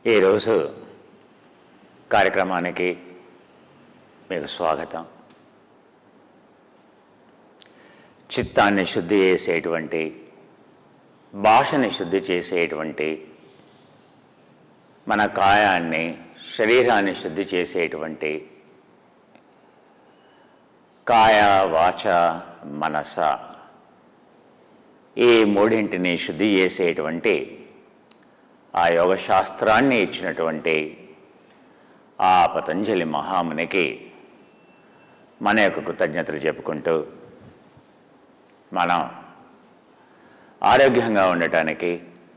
ఈరోజు కార్యక్రమానికి మీకు స్వాగతం చిత్తాన్ని శుద్ధి చేసేటువంటి భాషని శుద్ధి చేసేటువంటి మన కాయాన్ని శరీరాన్ని శుద్ధి చేసేటువంటి కాయ వాచ మనస ఈ మూడింటిని శుద్ధి చేసేటువంటి ఆ యోగ శాస్త్రాన్ని ఇచ్చినటువంటి ఆ పతంజలి మహామునికి మన యొక్క కృతజ్ఞతలు చెప్పుకుంటూ మనం ఆరోగ్యంగా ఉండటానికి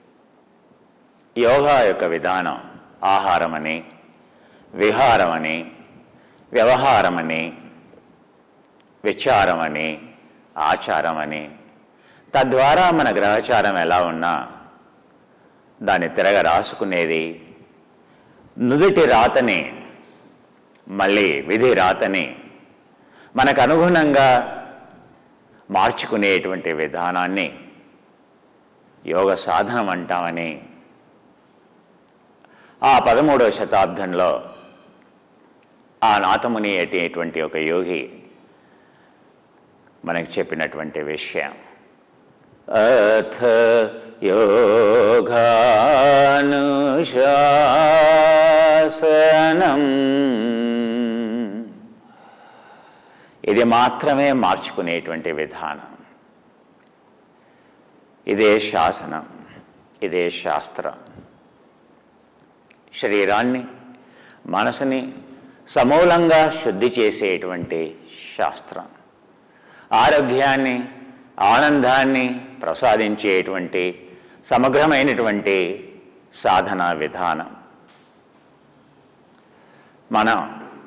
యోగా యొక్క విధానం ఆహారమని విహారమని వ్యవహారమని విచారమని ఆచారమని తద్వారా మన గ్రహచారం ఎలా ఉన్నా దాన్ని తిరగ రాసుకునేది నుదుటి రాతని మళ్ళీ విధి రాతని మనకు అనుగుణంగా మార్చుకునేటువంటి విధానాన్ని యోగ సాధనం అంటామని ఆ పదమూడవ శతాబ్దంలో ఆ నాతముని అనేటువంటి ఒక యోగి మనకు చెప్పినటువంటి విషయం అథ యోగానుశాసనం ఇది మాత్రమే మార్చుకునేటువంటి విధానం ఇదే శాసనం ఇదే శాస్త్రం శరీరాన్ని మనసుని సమూలంగా శుద్ధి చేసేటువంటి శాస్త్రం ఆరోగ్యాన్ని ఆనందాన్ని ప్రసాదించేటువంటి సమగ్రమైనటువంటి సాధన విధానం మనం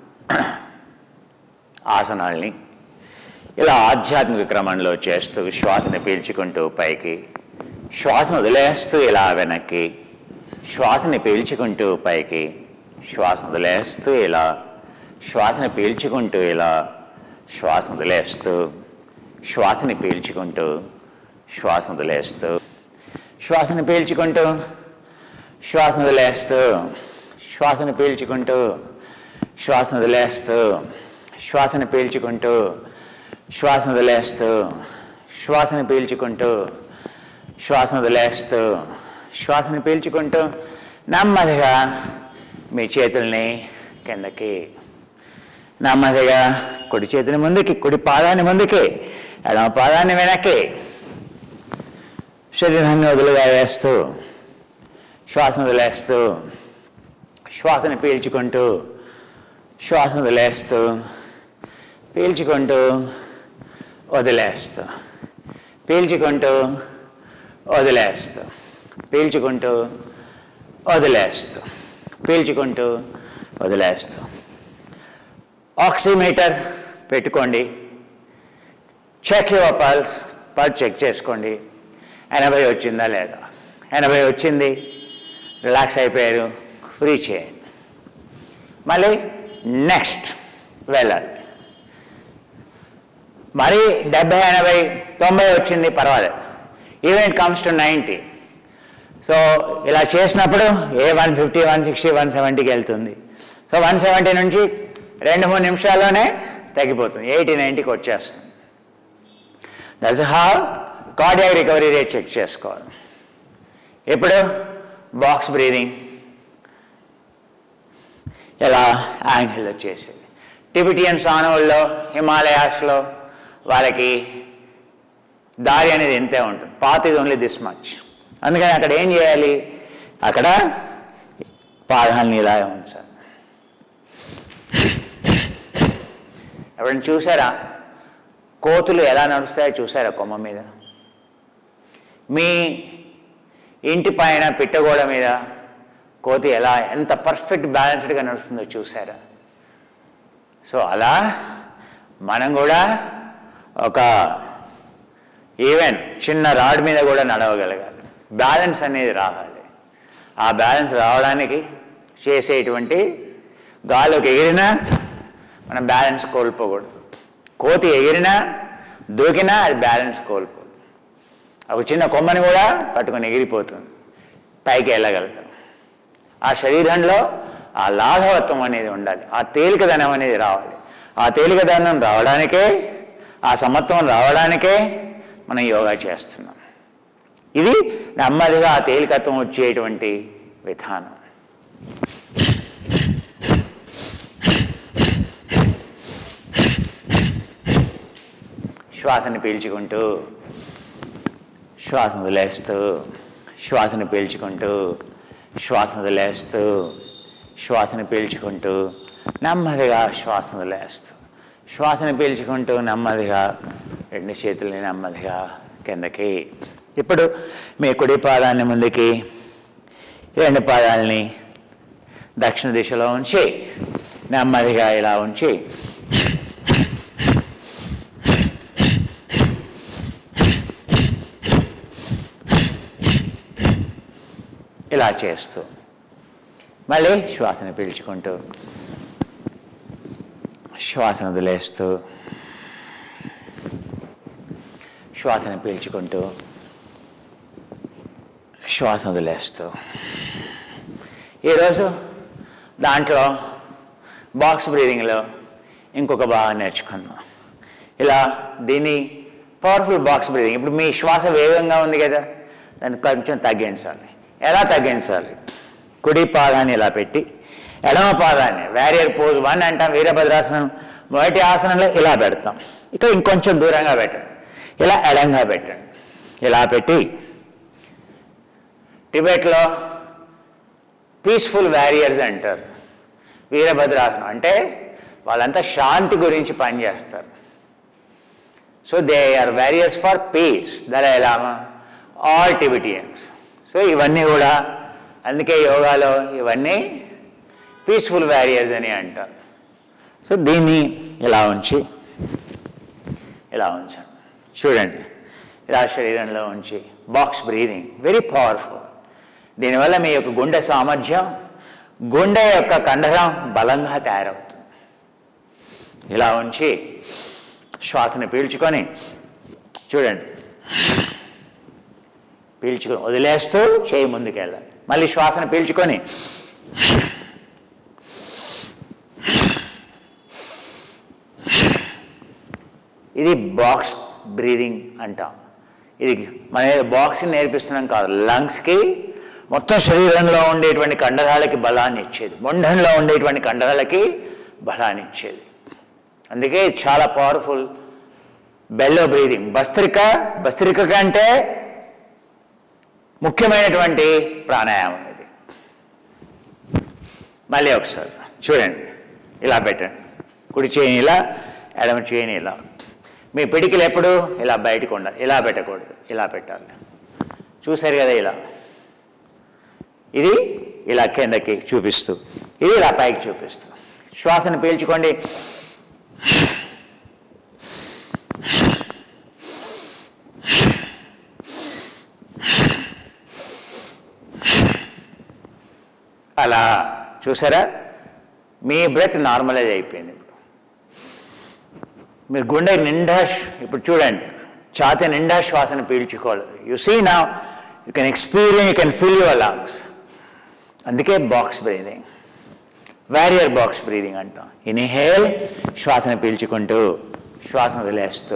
ఆసనాల్ని ఇలా ఆధ్యాత్మిక క్రమంలో చేస్తూ శ్వాసని పీల్చుకుంటూ పైకి శ్వాసను వదిలేస్తూ ఇలా వెనక్కి శ్వాసని పీల్చుకుంటూ పైకి శ్వాసను వదిలేస్తూ ఇలా శ్వాసని పీల్చుకుంటూ ఇలా శ్వాసను వదిలేస్తూ శ్వాసని పీల్చుకుంటూ శ్వాసను వదిలేస్తూ శ్వాసని పీల్చుకుంటూ శ్వాసను వదిలేస్తూ శ్వాసను పీల్చుకుంటూ శ్వాసను వదిలేస్తూ శ్వాసను పీల్చుకుంటూ శ్వాసను వదిలేస్తూ శ్వాసను పీల్చుకుంటూ శ్వాసను వదిలేస్తూ శ్వాసను పీల్చుకుంటూ నెమ్మదిగా మీ చేతుల్ని కిందకి నెమ్మదిగా కుడి చేతిని ముందుకి కుడి పాదాన్ని ముందుకి ఎడమ పాదాన్ని వెనక్కి శరీరాన్ని వదులుగా వేస్తూ శ్వాసను వదిలేస్తూ శ్వాసను పీల్చుకుంటూ శ్వాసను వదిలేస్తూ పీల్చుకుంటూ వదిలేస్తూ పీల్చుకుంటూ వదిలేస్తూ పీల్చుకుంటూ వదిలేస్తూ పీల్చుకుంటూ వదిలేస్తూ ఆక్సిమీటర్ పెట్టుకోండి check your pulse pulse check చేసుకోండి ఎనభై వచ్చిందా లేదా ఎనభై వచ్చింది రిలాక్స్ అయిపోయారు ఫ్రీ చేయండి మళ్ళీ నెక్స్ట్ వెళ్ళాలి మరి డెబ్బై ఎనభై తొంభై వచ్చింది పర్వాలేదు event comes to ninety so ఇలా చేసినప్పుడు a one fifty one sixty one సెవెంటీకి వెళ్తుంది సో వన్ సెవెంటీ నుంచి రెండు మూడు నిమిషాల్లోనే తగ్గిపోతుంది ఎయిటీ నైంటీకి వచ్చేస్తుంది that's how cardiac recovery rate check చేసుకోవాలి ఇప్పుడు బాక్స్ బ్రీదింగ్ ఇలా యాంగిల్లో చేసేది టిబిటియన్ సానువుల్లో హిమాలయాస్లో వాళ్ళకి దారి అనేది ఎంతే ఉంటుంది పాత ఇది ఓన్లీ దిస్ మచ్ అందుకని అక్కడ ఏం చేయాలి అక్కడ పాదాలని ఇలా ఉంచాలి ఎవరైనా చూసారా కోతులు ఎలా నడుస్తాయో చూసారా కొమ్మ మీద మీ ఇంటి పైన పిట్టగోడ మీద కోతి ఎలా ఎంత పర్ఫెక్ట్ బ్యాలెన్స్డ్గా నడుస్తుందో చూసారా సో అలా మనం కూడా ఒక ఈవెన్ చిన్న రాడ్ మీద కూడా నడవగలగాలి బ్యాలెన్స్ అనేది రావాలి ఆ బ్యాలెన్స్ రావడానికి చేసేటువంటి గాలికి ఎగిరినా మనం బ్యాలెన్స్ కోల్పోకూడదు కోతి ఎగిరినా దూకినా అది బ్యాలెన్స్ కోల్పోదు ఒక చిన్న కొమ్మని కూడా పట్టుకొని ఎగిరిపోతుంది పైకి వెళ్ళగలుగుతాం ఆ శరీరంలో ఆ లాఘవత్వం అనేది ఉండాలి ఆ తేలికదనం అనేది రావాలి ఆ తేలికదనం రావడానికే ఆ సమత్వం రావడానికే మనం యోగా చేస్తున్నాం ఇది నెమ్మదిగా ఆ తేలికత్వం వచ్చేటువంటి విధానం శ్వాసని పీల్చుకుంటూ శ్వాసను వదిలేస్తూ శ్వాసను పీల్చుకుంటూ శ్వాసను వదిలేస్తూ శ్వాసను పీల్చుకుంటూ నెమ్మదిగా శ్వాసను వదిలేస్తూ శ్వాసను పీల్చుకుంటూ నెమ్మదిగా రెండు చేతుల్ని నెమ్మదిగా కిందకి ఇప్పుడు మీ కుడి పాదాన్ని ముందుకి రెండు పాదాలని దక్షిణ దిశలో ఉంచి నెమ్మదిగా ఇలా ఉంచి ఇలా చేస్తూ మళ్ళీ శ్వాసను పీల్చుకుంటూ శ్వాసను వదిలేస్తూ శ్వాసను పీల్చుకుంటూ శ్వాస వదిలేస్తూ ఈరోజు దాంట్లో బాక్స్ బ్రీదింగ్లో ఇంకొక బాగా నేర్చుకుందాం ఇలా దీన్ని పవర్ఫుల్ బాక్స్ బ్రీదింగ్ ఇప్పుడు మీ శ్వాస వేగంగా ఉంది కదా దాన్ని కొంచెం తగ్గించాలి ఎలా తగ్గించాలి కుడి పాదాన్ని ఇలా పెట్టి ఎడమ పాదాన్ని వ్యారియర్ పోజ్ వన్ అంటాం వీరభద్రాసనం మొదటి ఆసనంలో ఇలా పెడతాం ఇక ఇంకొంచెం దూరంగా పెట్టండి ఇలా ఎడంగా పెట్టండి ఇలా పెట్టి టిబెట్లో పీస్ఫుల్ వ్యారియర్స్ అంటారు వీరభద్రాసనం అంటే వాళ్ళంతా శాంతి గురించి పనిచేస్తారు so they are warriors for peace Dalai Lama all Tibetans so ఇవన్నీ కూడా అందుకే యోగాలో ఇవన్నీ పీస్ఫుల్ వ్యారియర్స్ అని అంటారు సో దీన్ని ఇలా ఉంచి ఇలా ఉంచండి చూడండి ఇలా శరీరంలో ఉంచి బాక్స్ బ్రీదింగ్ వెరీ పవర్ఫుల్ దీనివల్ల మీ యొక్క గుండె సామర్థ్యం గుండె యొక్క కండరం బలంగా తయారవుతుంది ఇలా ఉంచి శ్వాసని పీల్చుకొని చూడండి పీల్చుకొని వదిలేస్తూ చేయి ముందుకెళ్ళాలి మళ్ళీ శ్వాసను పీల్చుకొని ఇది బాక్స్ బ్రీదింగ్ అంటాం ఇది మన బాక్స్ నేర్పిస్తున్నాం కాదు లంగ్స్కి మొత్తం శరీరంలో ఉండేటువంటి కండరాలకి బలాన్ని ఇచ్చేది మొండంలో ఉండేటువంటి కండరాలకి బలాన్ని ఇచ్చేది అందుకే ఇది చాలా పవర్ఫుల్ బెల్లో బ్రీదింగ్ భస్త్రిక భస్త్రిక కంటే ముఖ్యమైనటువంటి ప్రాణాయామం ఇది మళ్ళీ ఒకసారి చూడండి ఇలా పెట్టండి కుడి చేయని ఇలా ఎడమ చేయని ఇలా మీ పిడికిలు ఎప్పుడు ఇలా బయటకు ఉండాలి ఇలా పెట్టకూడదు ఇలా పెట్టాలి చూశారు కదా ఇలా ఇది ఇలా కిందకి చూపిస్తూ ఇది ఇలా పైకి చూపిస్తూ శ్వాసను పీల్చుకోండి అలా చూసారా మీ బ్రెత్ నార్మలైజ్ అయిపోయింది ఇప్పుడు మీరు గుండె నిండా శ్వ- ఇప్పుడు చూడండి ఛాతి నిండా శ్వాసను పీల్చుకోవాలి యు సీ నా you can experience you can feel your lungs అందుకే box breathing warrior box breathing అంటాం ఇన్హేల్ శ్వాసను పీల్చుకుంటూ శ్వాసను వదిలేస్తూ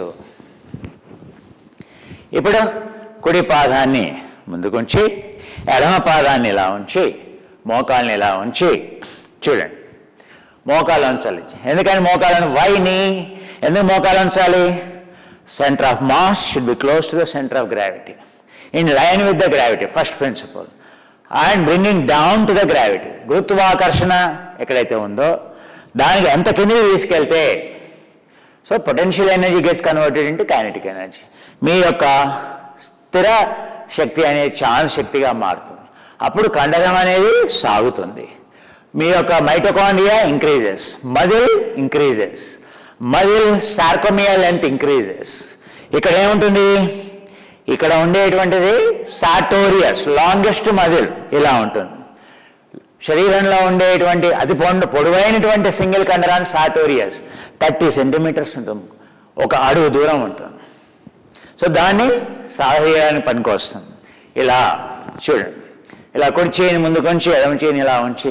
ఇప్పుడు కుడి పాదాన్ని ముందుకుంచి ఎడమ పాదాన్ని ఇలా ఉంచి మోకాల్ని ఇలా ఉంచి చూడండి మోకాలు ఉంచాలి ఎందుకని మోకాలను వైని ఎందుకు మోకాలు ఉంచాలి centre of mass should be close to the centre of gravity in line with the gravity first principle and bringing down to the gravity గురుత్వాకర్షణ ఎక్కడైతే ఉందో దానికి ఎంత కిందకి తీసుకెళ్తే so potential energy gets converted into kinetic energy మీ యొక్క స్థిర శక్తి అనేది చాలా శక్తిగా మారుతుంది అప్పుడు కండరం అనేది సాగుతుంది మీ యొక్క mitochondria increases muscle increases muscle sarcomere length increases ఇక్కడ ఏముంటుంది ఇక్కడ ఉండేటువంటిది సాటోరియస్ లాంగెస్ట్ మజిల్ ఇలా ఉంటుంది శరీరంలో ఉండేటువంటి అతి పొండు పొడవైనటువంటి సింగిల్ కండరాన్ని సాటోరియస్ థర్టీ సెంటీమీటర్స్ ఉంటుంది ఒక అడుగు దూరం ఉంటుంది సో దాన్ని సాగదీయడానికి పనికొస్తుంది ఇలా చూడండి ఇలా కుడి చేయని ముందు కొంచి ఎడమ చేయని ఇలా ఉంచి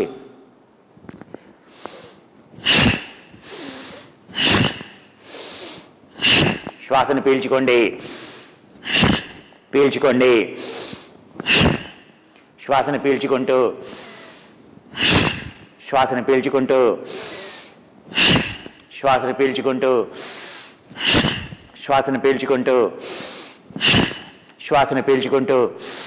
శ్వాసను పీల్చుకోండి పీల్చుకోండి శ్వాసను పీల్చుకుంటూ శ్వాసను పీల్చుకుంటూ శ్వాసను పీల్చుకుంటూ శ్వాసను పీల్చుకుంటూ శ్వాసను పీల్చుకుంటూ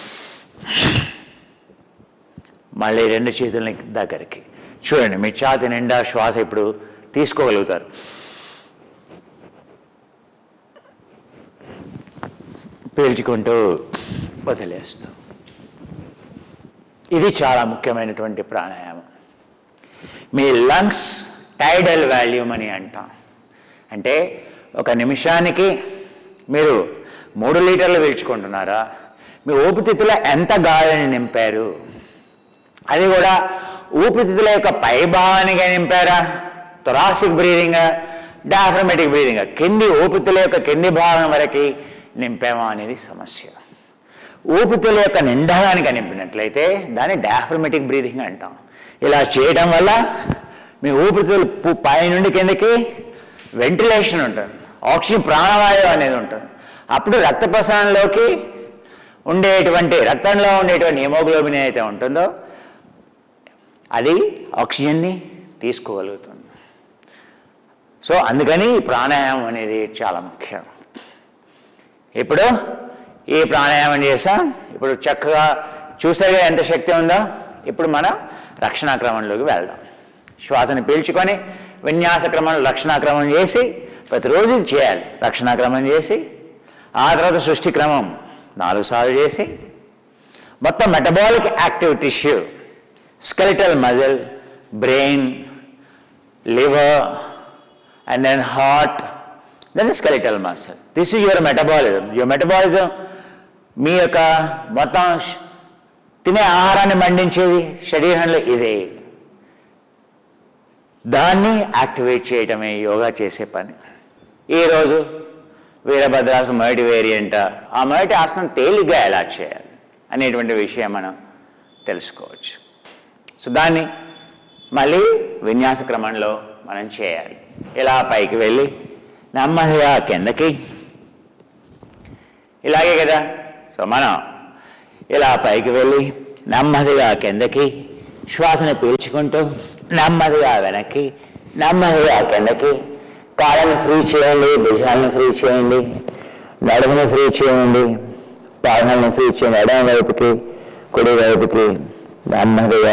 మళ్ళీ రెండు చేతులని దగ్గరికి చూడండి మీ ఛాతి నిండా శ్వాస ఇప్పుడు తీసుకోగలుగుతారు పీల్చుకుంటూ వదిలేస్తూ ఇది చాలా ముఖ్యమైనటువంటి ప్రాణాయామం మీ లంగ్స్ టైడల్ వాల్యూమ్ అని అంటాం అంటే ఒక నిమిషానికి మీరు మూడు లీటర్లు పీల్చుకుంటున్నారా మీ ఊపిరితిత్తులో ఎంత గాలిని నింపారు అది కూడా ఊపిరితిత్తుల యొక్క పైభాగానిగా నింపారా థొరాసిక్ బ్రీదింగ్ డాఫ్రమెటిక్ బ్రీదింగ్ కింది ఊపిరితిత్తుల యొక్క కింది భాగం వరకు నింపామా అనేది సమస్య ఊపిరితిత్తుల యొక్క నిండగానికి నింపినట్లయితే దాన్ని డాఫ్రమెటిక్ బ్రీదింగ్ అంటాం ఇలా చేయడం వల్ల మీ ఊపిరితిత్తులు పు- పై నుండి కిందకి వెంటిలేషన్ ఉంటుంది ఆక్సిజన్ ప్రాణవాయువు అనేది ఉంటుంది అప్పుడు రక్త ప్రసరణలోకి ఉండేటువంటి రక్తంలో ఉండేటువంటి హిమోగ్లోబిన్ ఏదైతే ఉంటుందో అది ఆక్సిజన్ని తీసుకోగలుగుతుంది సో అందుకని ఈ ప్రాణాయామం అనేది చాలా ముఖ్యం ఇప్పుడు ఈ ప్రాణాయామం చేసాం ఇప్పుడు చక్కగా చూసేగా ఎంత శక్తి ఉందో ఇప్పుడు మనం రక్షణా క్రమంలోకి వెళ్దాం శ్వాసను పీల్చుకొని విన్యాస క్రమంలో రక్షణా క్రమం చేసి ప్రతిరోజు ఇది చేయాలి రక్షణా క్రమం చేసి ఆ తర్వాత సృష్టి క్రమం నాలుగు సార్లు చేసి మొత్తం metabolic active tissue skeletal muscle, brain, liver, and then heart, then skeletal muscle. This is your metabolism. Your metabolism మీ యొక్క మొత్తం శ- తినే ఆహారాన్ని మండించేది శరీరంలో ఇదే దాన్ని యాక్టివేట్ చేయటమే యోగా చేసే పని ఈరోజు వీరభద్రాసం మొదటి వేరియంట ఆ మొదటి ఆసనం తేలిగ్గా ఎలా చేయాలి అనేటువంటి విషయం మనం తెలుసుకోవచ్చు సో దాన్ని మళ్ళీ విన్యాస క్రమంలో మనం చేయాలి ఇలా పైకి వెళ్ళి నెమ్మదిగా కిందకి ఇలాగే కదా సో మనం ఇలా పైకి వెళ్ళి నెమ్మదిగా కిందకి శ్వాసను పీల్చుకుంటూ నెమ్మదిగా వెనక్కి నెమ్మదిగా కిందకి కాళ్ళని ఫ్రీ చేయండి భుజాలను ఫ్రీ చేయండి నడుమును ఫ్రీ చేయండి పాదాలను ఫ్రీ చేయండి ఎడమ వైపుకి కుడి వైపుకి నెమ్మదిగా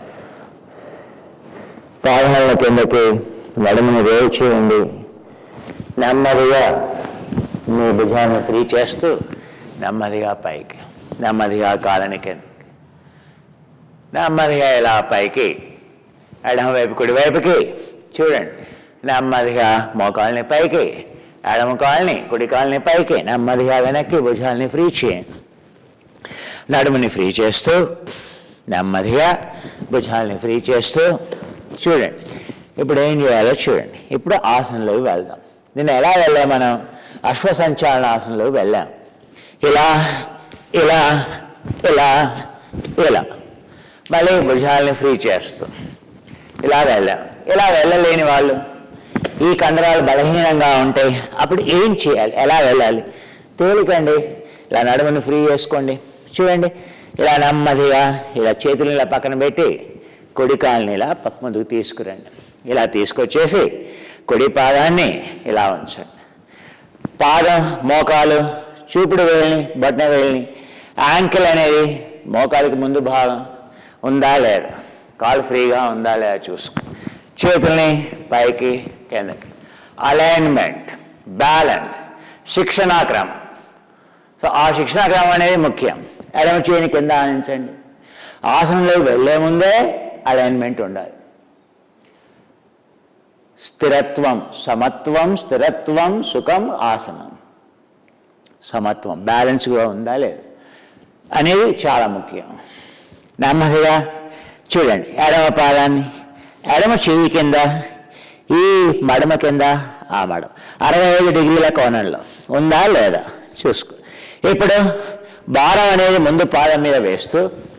పాదాల కిందకి నడుమును వేరు చేయండి నెమ్మదిగా మీ భుజాన్ని ఫ్రీ చేస్తూ నెమ్మదిగా పైకి నెమ్మదిగా కాలని కింద నెమ్మదిగా ఇలా పైకి ఎడమ వైపు కుడి వైపుకి చూడండి నెమ్మదిగా మోకాల్ని పైకి ఎడమ కాల్ని కుడి కాల్ని పైకి నెమ్మదిగా వెనక్కి భుజాల్ని ఫ్రీ చేయండి నడుముని ఫ్రీ చేస్తూ నెమ్మదిగా భుజాల్ని ఫ్రీ చేస్తూ చూడండి ఇప్పుడు ఏం చేయాలో చూడండి ఇప్పుడు ఆసనంలోకి వెళ్దాం నిన్న ఎలా వెళ్ళాం మనం అశ్వసంచాలన ఆసనంలోకి వెళ్ళాం ఇలా ఇలా ఇలా ఇలా మళ్ళీ భుజాలని ఫ్రీ చేస్తూ ఇలా వెళ్ళాం ఇలా వెళ్ళలేని వాళ్ళు ఈ కండరాలు బలహీనంగా ఉంటాయి అప్పుడు ఏం చేయాలి ఎలా వెళ్ళాలి తేలికండి ఇలా నడుముని ఫ్రీ చేసుకోండి చూడండి ఇలా నెమ్మదిగా ఇలా చేతులు ఇలా పక్కన పెట్టి కుడి కాలుని ఇలా పక్క ముందుకు తీసుకురండి ఇలా తీసుకొచ్చేసి కుడి పాదాన్ని ఇలా ఉంచండి పాదం మోకాలు చూపుడు వేలిని బొట్న వేలిని యాంకిల్ అనేది మోకాలికి ముందు భాగం ఉందా లేదా కాలు ఫ్రీగా ఉందా లేదా చూసుకో చేతుల్ని పైకి కిందకి అలైన్మెంట్ బ్యాలెన్స్ శిక్షణా క్రమం సో ఆ శిక్షణా క్రమం అనేది ముఖ్యం ఎడమ చేయని కింద ఆనించండి ఆసనంలోకి వెళ్ళే ముందే అలైన్మెంట్ ఉండాలి స్థిరత్వం సమత్వం స్థిరత్వం సుఖం ఆసనం సమత్వం బ్యాలెన్స్గా ఉందా లేదు అనేది చాలా ముఖ్యం నెమ్మదిగా చూడండి ఎడమ పాదాన్ని ఎడమ చెయ్యి కింద ఈ మడమ కింద ఆ మడమ అరవై ఐదు డిగ్రీల కోణంలో ఉందా లేదా చూసుకో ఇప్పుడు భారం అనేది ముందు పాదం మీద వేస్తూ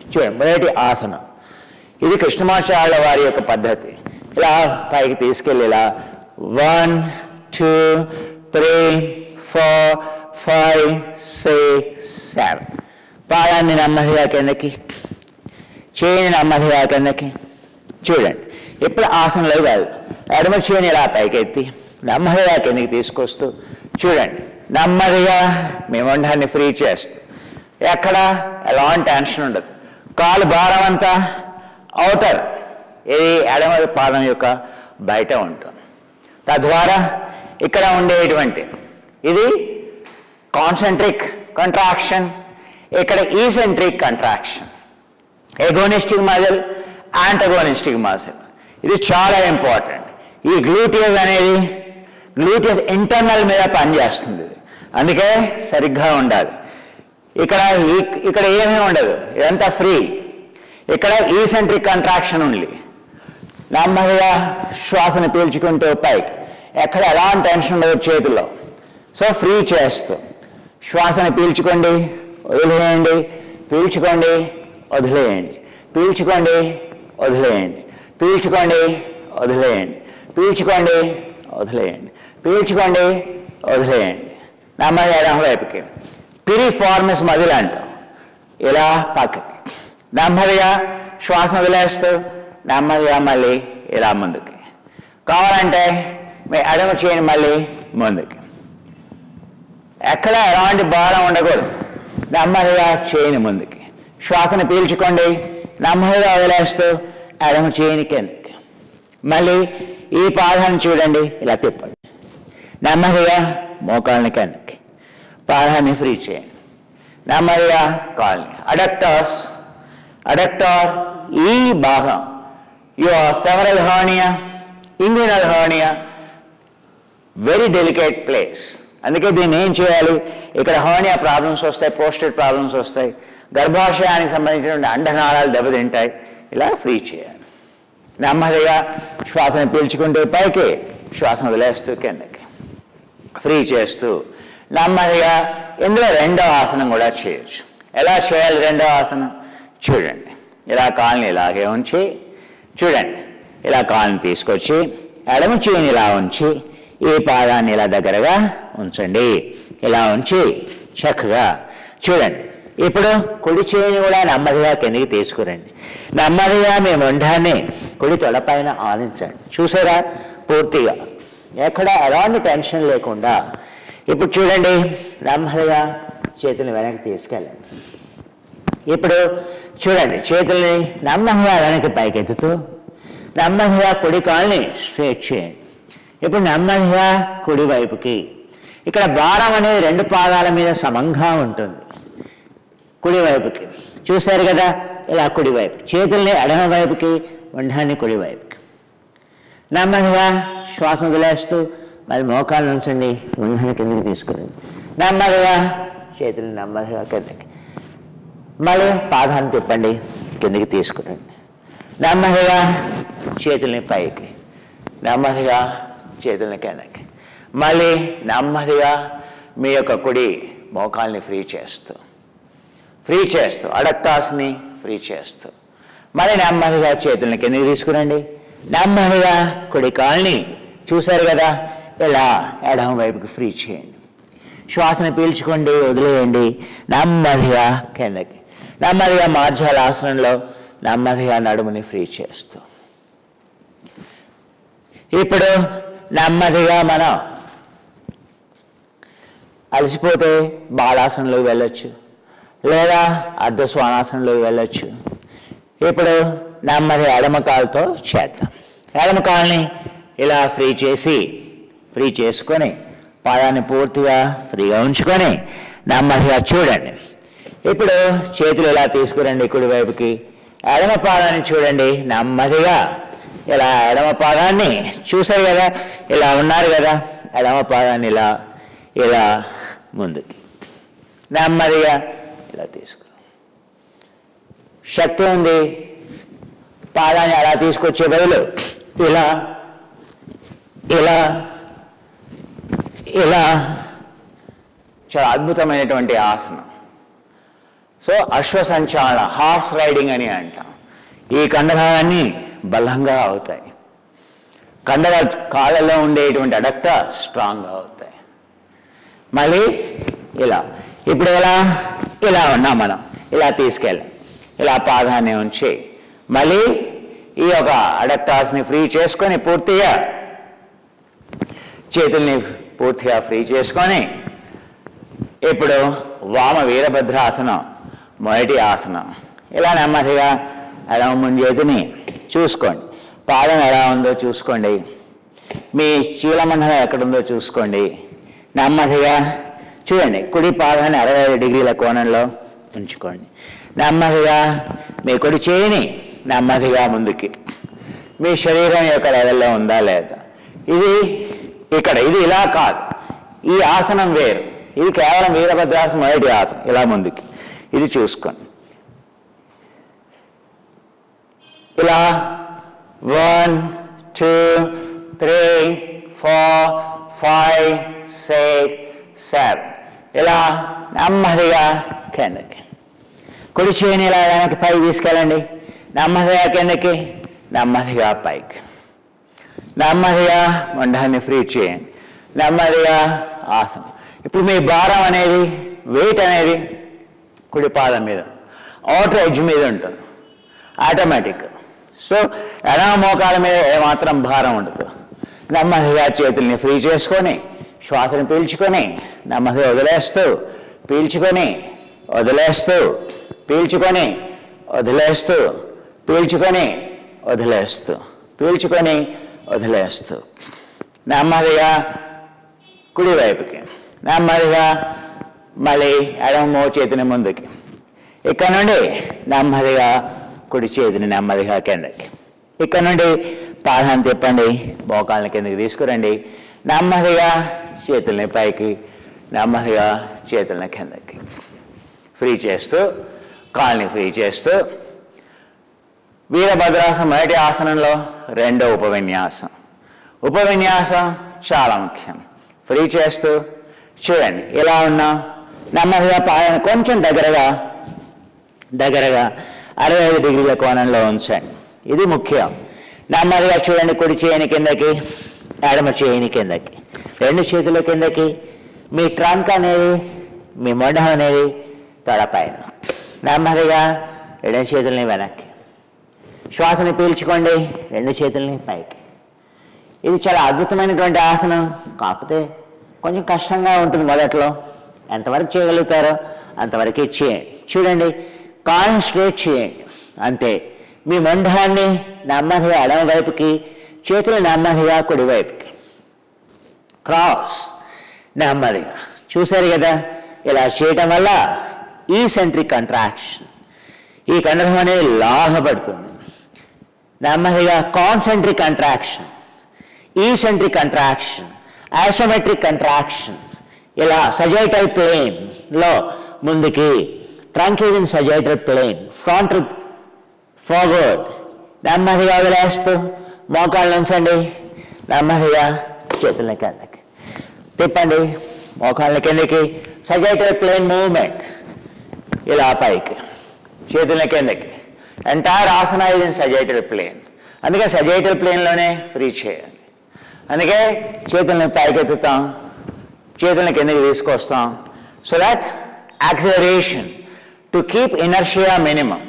చూడండి మొదటి ఆసనం ఇది కృష్ణమాచార్యుల వారి యొక్క పద్ధతి ఇలా పైకి తీసుకెళ్ళి ఇలా one two three four five six seven పాదాన్ని నెమ్మదిగా కిందకి చేయిని నెమ్మదిగా కిందకి చూడండి ఇప్పుడు ఆసనంలో కాదు ఎడమ చేయిని ఇలా పైకెత్తి నెమ్మదిగా కిందకి తీసుకొస్తూ చూడండి నెమ్మదిగా మీ మొండాన్ని ఫ్రీ చేస్తూ ఎక్కడ ఎలాంటి టెన్షన్ ఉండదు కాలు భారం అంతా అవుటర్ ఇది ఎడమ పాదం యొక్క బయట ఉంటుంది తద్వారా ఇక్కడ ఉండేటువంటి ఇది కాన్సెంట్రిక్ కంట్రాక్షన్ ఇక్కడ eccentric contraction agonistic muscle antagonistic muscle ఇది చాలా ఇంపార్టెంట్ ఈ గ్లూటియస్ అనేది గ్లూటియస్ ఇంటర్నల్ మీద పనిచేస్తుంది ఇది. అందుకే సరిగ్గా ఉండాలి ఇక్కడ ఈ- ఇక్కడ ఏమీ ఉండదు ఇదంతా ఫ్రీ ఇక్కడ ఈసెంట్రిక్ కంట్రాక్షన్ ఉంది నెమ్మదిగా శ్వాసను పీల్చుకుంటూ పైకి ఎక్కడ ఎలాంటి టెన్షన్ ఉండదు చేతిలో సో ఫ్రీ చేస్తూ శ్వాసను పీల్చుకోండి వదిలేయండి పీల్చుకోండి వదిలేయండి పీల్చుకోండి వదిలేయండి పీల్చుకోండి వదిలేయండి పీల్చుకోండి వదిలేయండి పీల్చుకోండి వదిలేయండి నెమ్మది ఎడమ వైపుకి పిరిఫార్మస్ మజిల్ అంటాం ఇలా పక్కకి నెమ్మదిగా శ్వాస వదిలేస్తూ నెమ్మదిగా మళ్ళీ ఇలా ముందుకి కావాలంటే మీ ఎడమ చేయని మళ్ళీ ముందుకి ఎక్కడ ఎలాంటి భారం ఉండకూడదు నెమ్మదిగా చేయని ముందుకి శ్వాసను పీల్చుకోండి నెమ్మదిగా వదిలేస్తూ ఎడమ చేయని కిందకి మళ్ళీ ఈ పాదాన్ని చూడండి ఇలా తిప్పండి నెమ్మదిగా మోకాళ్ళని కిందకి పాదాన్ని ఫ్రీ చేయండి నెమ్మదిగా కాల్ని అడక్టర్స్ అడక్టర్ ఈ భాగం your femoral hernia inguinal hernia very delicate place అందుకే దీన్ని ఏం చేయాలి ఇక్కడ హర్నియా ప్రాబ్లమ్స్ వస్తాయి పోస్టెడ్ ప్రాబ్లమ్స్ వస్తాయి గర్భాశయానికి సంబంధించినటువంటి అండనాళాలు దెబ్బతింటాయి ఇలా ఫ్రీ చేయాలి నెమ్మదిగా శ్వాసను పీల్చుకుంటూ పైకి శ్వాసను వదిలేస్తూ కిందకి ఫ్రీ చేస్తూ నెమ్మదిగా ఇందులో రెండో ఆసనం కూడా చేయొచ్చు ఎలా చేయాలి రెండో ఆసనం చూడండి ఇలా కాళ్ళని ఇలాగే ఉంచి చూడండి ఇలా కాళ్ళని తీసుకొచ్చి ఎడమ చేయిని ఇలా ఉంచి ఈ పాదాన్ని ఇలా దగ్గరగా ఉంచండి ఇలా ఉంచి చక్కగా చూడండి ఇప్పుడు కుడి చేయిని కూడా నెమ్మదిగా కిందికి తీసుకురండి నెమ్మదిగా మీ మొండాన్ని కుడి తొడపైన ఆనించండి చూసారా పూర్తిగా ఎక్కడ ఎలాంటి టెన్షన్ లేకుండా ఇప్పుడు చూడండి నెమ్మదిగా చేతులు వెనక్కి తీసుకెళ్ళండి ఇప్పుడు చూడండి చేతుల్ని నెమ్మదిగా వెనక్కి పైకెత్తుతూ నెమ్మదిగా కుడి కాల్ని స్ట్రేట్ చేయండి ఇప్పుడు నెమ్మదిగా కుడి వైపుకి ఇక్కడ భారం అనేది రెండు పాదాల మీద సమంగా ఉంటుంది కుడి వైపుకి చూశారు కదా ఇలా కుడి వైపు చేతుల్ని ఎడమ వైపుకి ఉండాన్ని కుడి వైపుకి నెమ్మదిగా శ్వాస వదిలేస్తూ మరి మోకాళ్ళు ఉంచండి ఉండాన్ని కిందకి తీసుకురండి నెమ్మదిగా చేతులు నెమ్మదిగా కిందకి మళ్ళీ పాదాన్ని తిప్పండి కిందకి తీసుకురండి నెమ్మదిగా చేతుల్ని పైకి నెమ్మదిగా చేతుల్ని కిందకి మళ్ళీ నెమ్మదిగా మీ యొక్క కుడి మోకాల్ని ఫ్రీ చేస్తూ ఫ్రీ చేస్తూ అడక్టాస్ని ఫ్రీ చేస్తూ మళ్ళీ నెమ్మదిగా చేతుల్ని కిందకి తీసుకురండి నెమ్మదిగా కుడి కాల్ని చూశారు కదా ఇలా ఎడమ వైపుకి ఫ్రీ చేయండి శ్వాసను పీల్చుకోండి వదిలేయండి నెమ్మదిగా కిందకి నెమ్మదిగా మార్జాల ఆసనంలో నెమ్మదిగా నడుముని ఫ్రీ చేస్తూ ఇప్పుడు నెమ్మదిగా మనం అలసిపోతే బాలాసనంలోకి వెళ్ళొచ్చు లేదా అర్ధ స్వానాసనంలోకి వెళ్ళొచ్చు ఇప్పుడు నెమ్మది ఎడమ కాలుతో చేద్దాం ఎడమ కాలుని ఇలా ఫ్రీ చేసి ఫ్రీ చేసుకొని పాదాన్ని పూర్తిగా ఫ్రీగా ఉంచుకొని నెమ్మదిగా చూడండి ఇప్పుడు చేతులు ఇలా తీసుకురండి కుడి వైపుకి ఎడమ పాదాన్ని చూడండి నెమ్మదిగా ఇలా ఎడమ పాదాన్ని చూసారు కదా ఇలా ఉన్నారు కదా ఎడమ పాదాన్ని ఇలా ఇలా ముందుకి నెమ్మదిగా ఇలా తీసుకు శక్తి ఉంది పాదాన్ని అలా తీసుకొచ్చే బదులు ఇలా ఇలా ఇలా చాలా అద్భుతమైనటువంటి ఆసనం సో అశ్వ సంచాలన హార్స్ రైడింగ్ అని అంటాం ఈ కండరాలన్నీ బలంగా అవుతాయి కండర కాళ్ళలో ఉండేటువంటి అడక్ట స్ట్రాంగ్గా అవుతాయి మళ్ళీ ఇలా ఇప్పుడు ఎలా ఇలా ఉన్నాం మనం ఇలా తీసుకెళ్ళాం ఇలా పాదాన్ని ఉంచి మళ్ళీ ఈ యొక్క అడక్టాస్ని ఫ్రీ చేసుకొని పూర్తిగా చేతుల్ని పూర్తిగా ఫ్రీ చేసుకొని ఇప్పుడు వామ వీరభద్రాసనం మొదటి ఆసనం ఇలా నెమ్మదిగా ఎలా ముందు చేతిని చూసుకోండి పాదం ఎలా ఉందో చూసుకోండి మీ చీలమండలం ఎక్కడుందో చూసుకోండి నెమ్మదిగా చూడండి కుడి పాదాన్ని అరవై ఐదు డిగ్రీల కోణంలో ఉంచుకోండి నెమ్మదిగా మీ కుడి చేయిని నెమ్మదిగా ముందుకి మీ శరీరం యొక్క లెవెల్లో ఉందా లేదా ఇది ఇక్కడ ఇది ఇలా కాదు ఈ ఆసనం వేరు ఇది కేవలం వీరభద్రాసనం మొదటి ఆసనం ఇలా ముందుకి ఇది చూసుకోండి ఇలా one two three four five six seven ఇలా నెమ్మదిగా కిందకి కుడి చేయిని ఇలా వెనక్కి పైకి తీసుకెళ్ళండి నెమ్మదిగా కిందకి నెమ్మదిగా పైకి నెమ్మదిగా మొండాన్ని ఫ్రీ చేయండి నెమ్మదిగా ఆసనం ఇప్పుడు మీ భారం అనేది వెయిట్ అనేది కుడి పాదం మీద అవుటర్ ఎడ్జ్ మీద ఉంటుంది ఆటోమేటిక్ సో ఎడమ మోకాల మీద ఏమాత్రం భారం ఉండదు నెమ్మదిగా చేతుల్ని ఫ్రీ చేసుకొని శ్వాసను పీల్చుకొని నెమ్మదిగా వదిలేస్తూ పీల్చుకొని వదిలేస్తూ పీల్చుకొని వదిలేస్తూ పీల్చుకొని వదిలేస్తూ పీల్చుకొని వదిలేస్తూ నెమ్మదిగా కుడివైపుకి నెమ్మదిగా మళ్ళీ ఎడమ మో చేతిని ముందుకి ఇక్కడ నుండి నెమ్మదిగా కుడి చేతిని నెమ్మదిగా కిందకి ఇక్కడ నుండి పాదాన్ని తిప్పండి మోకాళ్ళని కిందకి తీసుకురండి నెమ్మదిగా చేతుల్ని పైకి నెమ్మదిగా చేతుల్ని కిందకి ఫ్రీ చేస్తూ కాళ్ళని ఫ్రీ చేస్తూ వీరభద్రాసనం మొదటి ఆసనంలో రెండో ఉపవిన్యాసం ఉపవిన్యాసం చాలా ముఖ్యం ఫ్రీ చేస్తూ చూడండి ఇలా ఉన్నాం నెమ్మదిగా పాదాన్ని కొంచెం దగ్గరగా దగ్గరగా అరవై ఐదు డిగ్రీల కోణంలో ఉంచండి ఇది ముఖ్యం నెమ్మదిగా చూడండి కుడి చేయని కిందకి ఎడమ చేయని కిందకి రెండు చేతుల కిందకి మీ ట్రంక్ అనేది మీ మొండం అనేది తొడపైన నెమ్మదిగా రెండు చేతుల్ని వెనక్కి శ్వాసని పీల్చుకోండి రెండు చేతుల్ని పైకి ఇది చాలా అద్భుతమైనటువంటి ఆసనం కాకపోతే కొంచెం కష్టంగా ఉంటుంది మొదట్లో ఎంతవరకు చేయగలుగుతారో అంతవరకు చేయండి చూడండి కాళ్ళని స్ట్రేట్ చేయండి అంతే మీ మొండాన్ని నెమ్మదిగా ఎడమ వైపుకి చేతులు నెమ్మదిగా కుడివైపుకి క్రాస్ నెమ్మదిగా చూశారు కదా ఇలా చేయటం వల్ల ఈ సెంట్రిక్ కంట్రాక్షన్ ఈ కండరం అనేది లాభపడుతుంది నెమ్మదిగా concentric contraction eccentric contraction isometric contraction ఇలా సజైటల్ ప్లేన్లో ముందుకి ట్రంకేజన్ సజైటల్ ప్లేన్ ఫ్రంట్ ఫార్వర్డ్ నెమ్మదిగా వదిలేస్తూ మోకాళ్ళు ఉంచండి నెమ్మదిగా చేతుల కిందకి తిప్పండి మోకాళ్ళ కిందకి సజైటల్ ప్లేన్ మూవ్మెంట్ ఇలా పైకి చేతుల కిందకి ఎంటైర్ ఆసన ఇది సజైటల్ ప్లేన్ అందుకే సజైటల్ ప్లేన్లోనే ఫ్రీ చేయాలి అందుకే చేతుల్ని పైకెత్తుతాం చేతుల్ని కిందకి తీసుకొస్తాం so that acceleration to keep inertia minimum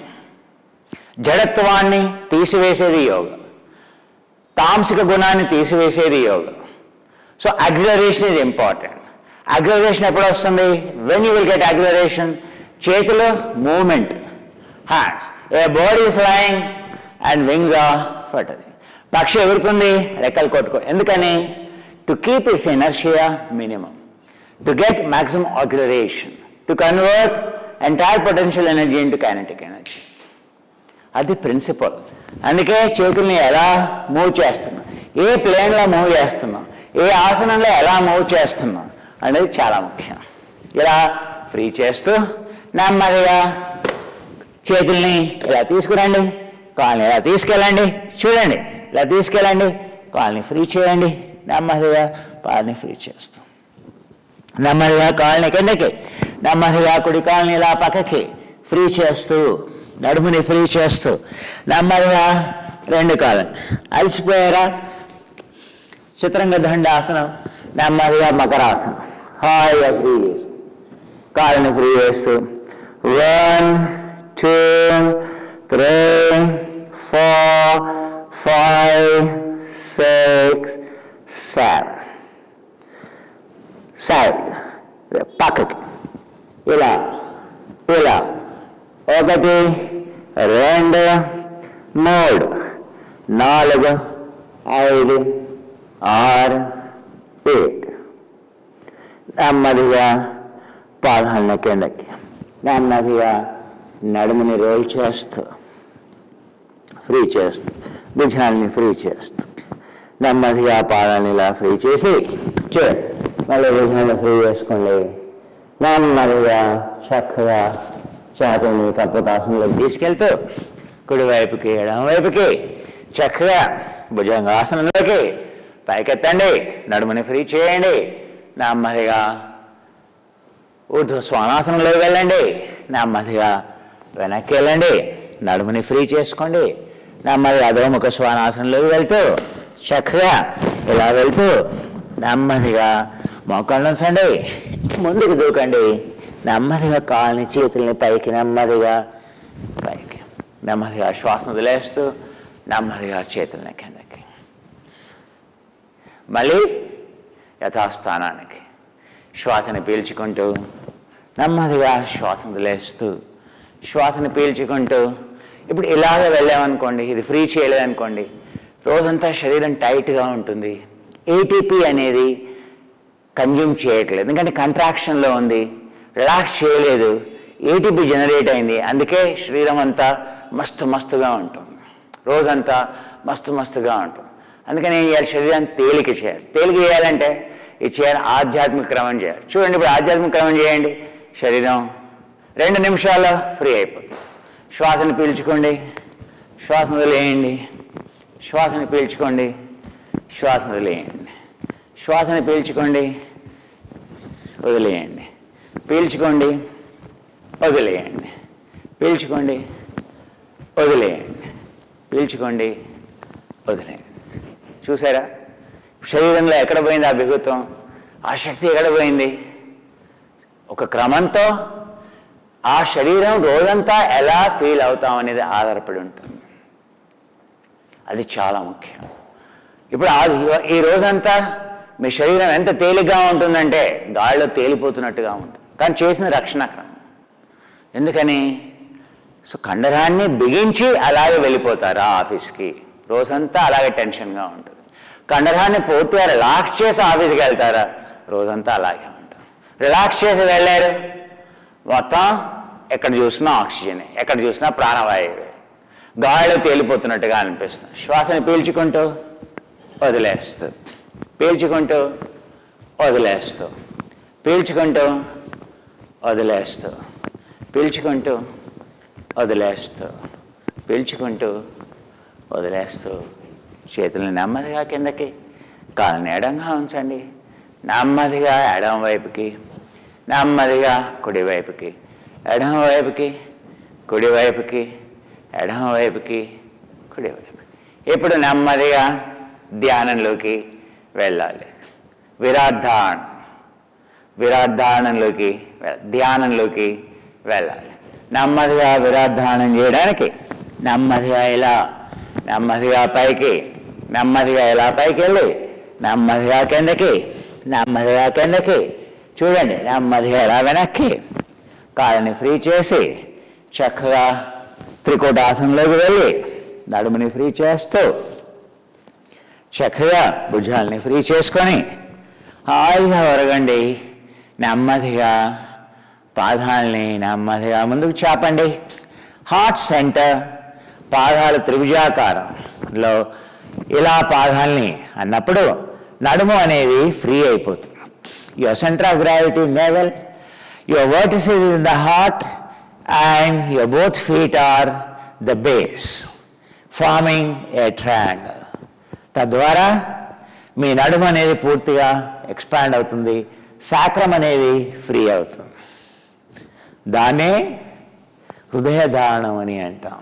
జడత్వాన్ని తీసివేసేది యోగ తాంసిక గుణాన్ని తీసివేసేది yoga so acceleration is important acceleration ఎప్పుడు వస్తుంది when you will get acceleration చేతులు movement hands a body flying and wings are fluttering పక్షి ఎగురుతుంది రెక్కలు కొట్టుకో ఎందుకని to keep its inertia minimum to get maximum acceleration to convert entire potential energy into kinetic energy అది principle అందుకే చేతుల్ని ఎలా మూవ్ చేస్తున్నాం ఏ ప్లేన్లో మూవ్ చేస్తున్నాం ఏ ఆసనంలో ఎలా మూవ్ చేస్తున్నాం అనేది చాలా ముఖ్యం ఇలా ఫ్రీ చేస్తూ నెమ్మదిగా చేతుల్ని ఇలా తీసుకురండి కాళ్ళని ఇలా తీసుకెళ్ళండి చూడండి ఇలా తీసుకెళ్ళండి కాళ్ళని ఫ్రీ చేయండి నెమ్మదిగా కాళ్ళని ఫ్రీ చేస్తూ నెమ్మదిగా కాళ్ళని కిందకి నెమ్మదిగా కుడి కాళ్ళని ఇలా పక్కకి ఫ్రీ చేస్తూ నడుముని ఫ్రీ చేస్తూ నెమ్మదిగా రెండు కాలం అలసిపోయారా చిత్రంగ దండాసనం నెమ్మదిగా మకరాసనం హాయిగా ఫ్రీ చేస్తూ కాళ్ళని ఫ్రీ చేస్తూ one two three four five six seven side పక్కకి ఇలా ఇలా ఒకటి రెండు మూడు నాలుగు ఐదు ఆరు ఏడు నెమ్మదిగా పాదాలను కిందకి నెమ్మదిగా నడుముని రోల్ చేస్తూ ఫ్రీ చేస్తూ భుజాలని ఫ్రీ చేస్తూ నెమ్మదిగా పాదాలని ఇలా ఫ్రీ చేసి చూడండి మళ్ళీ భుజాలను ఫ్రీ చేసుకోండి నెమ్మదిగా చక్కగా ఛాతీని కప్పుతాసంలోకి తీసుకెళ్తూ కుడివైపుకి ఎడమ వైపుకి చక్కగా భుజంగాసనంలోకి పైకెత్తండి నడుముని ఫ్రీ చేయండి నెమ్మదిగా ఊర్ధ్వ స్వానాసనంలోకి వెళ్ళండి నెమ్మదిగా వెనక్కి వెళ్ళండి నడుముని ఫ్రీ చేసుకోండి నెమ్మదిగా అధోముఖ స్వానాసనంలోకి వెళ్తూ చక్కగా ఇలా వెళ్తూ నెమ్మదిగా మోకాళ్ళు ఉంచండి ముందుకు దూకండి నెమ్మదిగా కాళ్ళని చేతుల్ని పైకి నెమ్మదిగా పైకి నెమ్మదిగా శ్వాసను వదిలేస్తూ నెమ్మదిగా చేతుల్ని కిందకి మళ్ళీ యథాస్థానానికి శ్వాసని పీల్చుకుంటూ నెమ్మదిగా శ్వాసను వదిలేస్తూ శ్వాసని పీల్చుకుంటూ ఇప్పుడు ఇలాగ వెళ్ళామనుకోండి ఇది ఫ్రీ చేయలేదనుకోండి రోజంతా శరీరం టైట్గా ఉంటుంది ఏటీపీ అనేది కన్జ్యూమ్ చేయట్లేదు ఎందుకంటే కంట్రాక్షన్లో ఉంది రిలాక్స్ చేయలేదు ఏటీపీ జనరేట్ అయింది అందుకే శరీరం అంతా మస్తు మస్తుగా ఉంటుంది రోజంతా మస్తు మస్తుగా ఉంటుంది అందుకని ఏం చేయాలి శరీరాన్ని తేలిక చేయాలి తేలిక చేయాలంటే ఇది చేయాలి ఆధ్యాత్మిక క్రమం చేయాలి చూడండి ఇప్పుడు ఆధ్యాత్మిక క్రమం చేయండి శరీరం రెండు నిమిషాల్లో ఫ్రీ అయిపోతుంది శ్వాసను పీల్చుకోండి శ్వాసను వదిలేయండి శ్వాసను పీల్చుకోండి శ్వాసను వదిలేయండి శ్వాసను పీల్చుకోండి వదిలేయండి పీల్చుకోండి వదిలేయండి పీల్చుకోండి వదిలేయండి పీల్చుకోండి వదిలేయండి చూసారా శరీరంలో ఎక్కడ పోయింది ఆ బిగుత్వం ఆ శక్తి ఎక్కడ పోయింది ఒక క్రమంతో ఆ శరీరం రోజంతా ఎలా ఫీల్ అవుతాం అనేది ఆధారపడి ఉంటుంది అది చాలా ముఖ్యం ఇప్పుడు ఆ ఈ రోజంతా మీ శరీరం ఎంత తేలిగ్గా ఉంటుందంటే గాలిలో తేలిపోతున్నట్టుగా ఉంటుంది కానీ చేసిన రక్షణ క్రమం ఎందుకని సో కండరాన్ని బిగించి అలాగే వెళ్ళిపోతారు ఆ ఆఫీస్కి రోజంతా అలాగే టెన్షన్గా ఉంటుంది కండరాన్ని పూర్తిగా రిలాక్స్ చేసి ఆఫీస్కి వెళ్తారా రోజంతా అలాగే ఉంటారు రిలాక్స్ చేసి వెళ్ళారు మొత్తం ఎక్కడ చూసినా ఆక్సిజన్ ఎక్కడ చూసినా ప్రాణవాయువే గాలిలో తేలిపోతున్నట్టుగా అనిపిస్తుంది శ్వాసని పీల్చుకుంటూ వదిలేస్తూ పీల్చుకుంటూ వదిలేస్తూ పీల్చుకుంటూ వదిలేస్తూ పీల్చుకుంటూ వదిలేస్తూ పీల్చుకుంటూ వదిలేస్తూ చేతులను నెమ్మదిగా కిందకి కాళ్ళని ఎడంగా ఉంచండి నెమ్మదిగా ఎడమ వైపుకి నెమ్మదిగా కుడివైపుకి ఎడమ వైపుకి కుడివైపుకి ఎడమ వైపుకి కుడివైపు ఇప్పుడు నెమ్మదిగా ధ్యానంలోకి వెళ్ళాలి విరాద్ధాన్ విరాద్ధానంలోకి వె- ధ్యానంలోకి వెళ్ళాలి నెమ్మదిగా విరాద్ధానం చేయడానికి నెమ్మదిగా ఇలా నెమ్మదిగా పైకి నెమ్మదిగా ఇలా పైకి వెళ్ళి నెమ్మదిగా కిందకి నెమ్మదిగా కిందకి చూడండి నెమ్మదిగా ఇలా వెనక్కి కాళ్ళని ఫ్రీ చేసి చక్కగా త్రికోటాసనంలోకి వెళ్ళి నడుముని ఫ్రీ చేస్తూ చక్కగా భుజాలని ఫ్రీ చేసుకొని హాయిగా ఒరగండి నెమ్మదిగా పాదాలని నెమ్మదిగా ముందుకు చాపండి హార్ట్ సెంటర్ పాదాలు త్రిభుజాకారంలో ఇలా పాదాలని అన్నప్పుడు నడుము అనేది ఫ్రీ అయిపోతుంది your centre of gravity navel your vertices in the heart and your both feet are the base forming a triangle తద్వారా మీ నడుము అనేది పూర్తిగా ఎక్స్పాండ్ అవుతుంది సాక్రం అనేది ఫ్రీ అవుతుంది దాన్నే హృదయ ధారణం అని అంటాం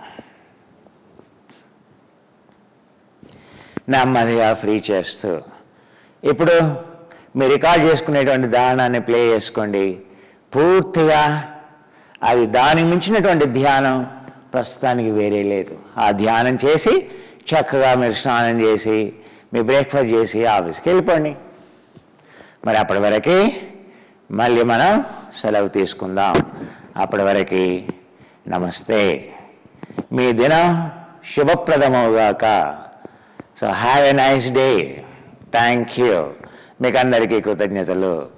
నెమ్మదిగా ఫ్రీ చేస్తూ ఇప్పుడు మీరు రికార్డ్ చేసుకునేటువంటి ధారణాన్ని ప్లే చేసుకోండి పూర్తిగా అది దానికి మించినటువంటి ధ్యానం ప్రస్తుతానికి వేరే లేదు ఆ ధ్యానం చేసి చక్కగా మీరు స్నానం చేసి మీ బ్రేక్ఫాస్ట్ చేసి ఆఫీస్కి వెళ్ళిపోండి మరి అప్పటి వరకు మళ్ళీ మనం సెలవు తీసుకుందాం అప్పటి వరకు నమస్తే మీ దినం శుభప్రదమవుగాక so have a nice day thank you మీకు అందరికీ కృతజ్ఞతలు